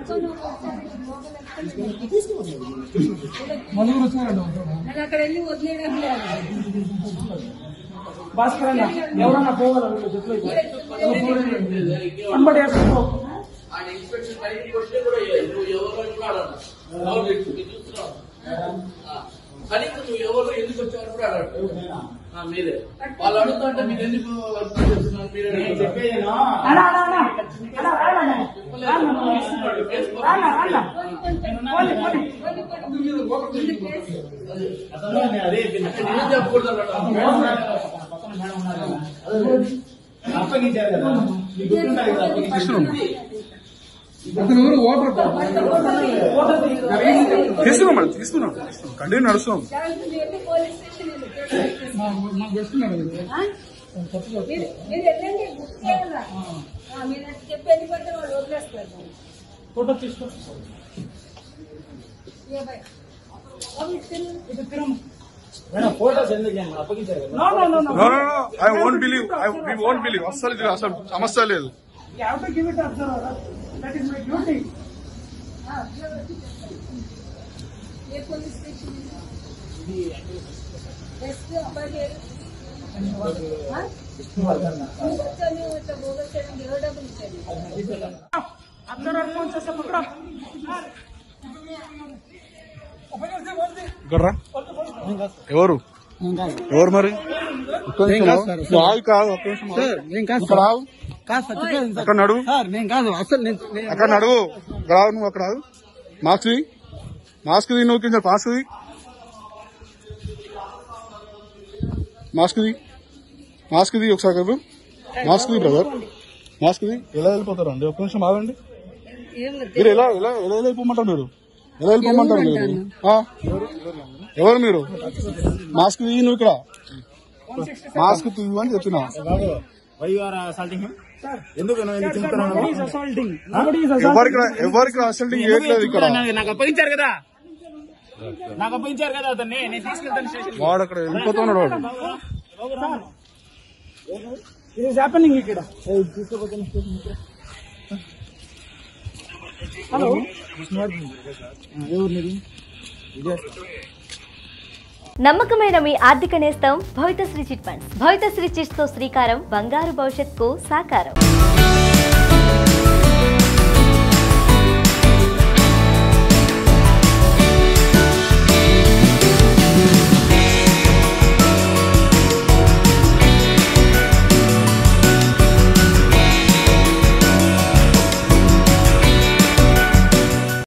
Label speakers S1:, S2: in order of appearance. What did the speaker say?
S1: నలుగురు వచ్చినారండి
S2: నేను అక్కడ వెళ్ళి వదిలేయడం లేదు
S1: భాస్కర్ అన్న ఎవరన్నా పోగలరు వీళ్ళు చెట్లు అయితే. వెంబడి వేసుకో.
S3: ఆయన ఇన్స్పెక్షన్ బయటికి వస్తే కూడా ఇవ్వలేదు. నువ్వు ఎవరు అని కూడా అడగను. ఎవరు తెలుసు? నేను చూస్తున్నాను. ఆ. కనీసం నువ్వు ఎవరు ఎందుకు వచ్చావు కూడా అడగడు ఆ, మీరే వాళ్ళు అడుగుతుంటే మీరు ఎందుకు వర్క్ చేస్తున్నారు మీరే అడగండి.
S1: అన్న, అన్న, అన్న. అన్న, రానా, అన్న. రానా, అన్న. రానా, రానా. పోనీ, పోనీ.
S3: నేను చెప్పకూడదు అన్నాడు.
S4: అప్పగించారు కదా మీకు గుర్తుంటాయి కదా అప్పగించారు
S1: అతను ఎవరు ఓటర్
S5: తీసుకున్నాం మేడం తీసుకున్నాం తీసుకున్నాం కంటిన్యూ నడుస్తున్నాం
S2: జాగ్రత్త వెళ్ళి పోలీస్ స్టేషన్ వెళ్ళి కేసు పెట్టేసి.
S1: మాకు వస్తున్నారు
S2: ఆ? మీరు మీరు వెళ్ళండి బుక్ చేయాలా? ఆ, మీరు అది చెప్పి వెళ్ళిపోతే వాళ్ళు వదిలేస్తారు
S1: ఫోటో తీసుకో
S2: ఏ భయ్. అవి తిరుగు.
S1: ఇది తిరుము
S4: మేడం ఫోటోస్ ఎందుకు చేయండి? అప్పగించారు కదా
S1: no no no no
S5: no no no I won't believe I we won't believe అస్సలు ఇది అసలు సమస్య లేదు
S1: You have to give it observer. That is my duty.
S2: ఆ, ఏ పోలీస్ స్టేషన్ ఇది? ఎస్పీ అబ్బాయి పేరు? ఆ? నువ్వు వచ్చావు, నువ్వు వచ్చావు, బోగస్ చేయడానికి ఎవరు డబ్బులు ఇచ్చారు?
S1: అబ్జర్వర్ ఫోన్ చేస్తే పక్కన
S5: ఇక్కడ రా ఎవరు ఎవరు మరి ఒక్క నిమిషం ఆగు. నువ్వు ఆగు కాదు ఒక్క నిమిషం ఆగు. ఇక్కడ ఆగు. అక్కడ నడువు
S4: నేను కాదు అసలు నేను
S5: అక్కడ నడువు ఇక్కడ ఆగు నువ్వు అక్కడ ఆగు మాస్క్ తీ మాస్క్ తీ నువ్వు కింద మాస్క్ తీ మాస్క్ తీ మాస్క్ తీ ఒకసారి కదా మాస్క్ తీ బ్రదర్ మాస్క్ తీ ఎలా వెళ్ళిపోతారు అండి ఒక్క నిమిషం ఆగండి మీరు ఎలా ఎలా ఎలా వెళ్ళిపోమంటారు మీరు ఎలా వెళ్ళిపోమంటారు మీరు ఆ? ఎవరు మీరు మాస్క్ తీ నువ్వు ఇక్కడ మాస్క్ తీయు అని చెప్పిన
S4: వై ఆర్ అసాల్టింగ్ ఎందుకు నువ్వు ఎందుకు చెప్తున్నావు
S1: Nobody is assaulting. Nobody is assaulting.
S5: ఎవరికి ఎవరికి అసలు చేయట్లేదు ఇక్కడ
S4: నాకు అప్పగించారు కదా నాకు అప్పగించారు కదా అతన్ని నేను తీసుకెళ్తాను స్టేషన్
S5: వాడు అక్కడ వెళ్ళిపోతున్నాడు వాడు
S1: It is happening ఇక్కడ హలో
S6: నమ్మకమైన మీ ఆర్థిక నేస్తం Bhavithasri chit funds Bhavithasri chits తో శ్రీకారం బంగారు భవిష్యత్కు సాకారం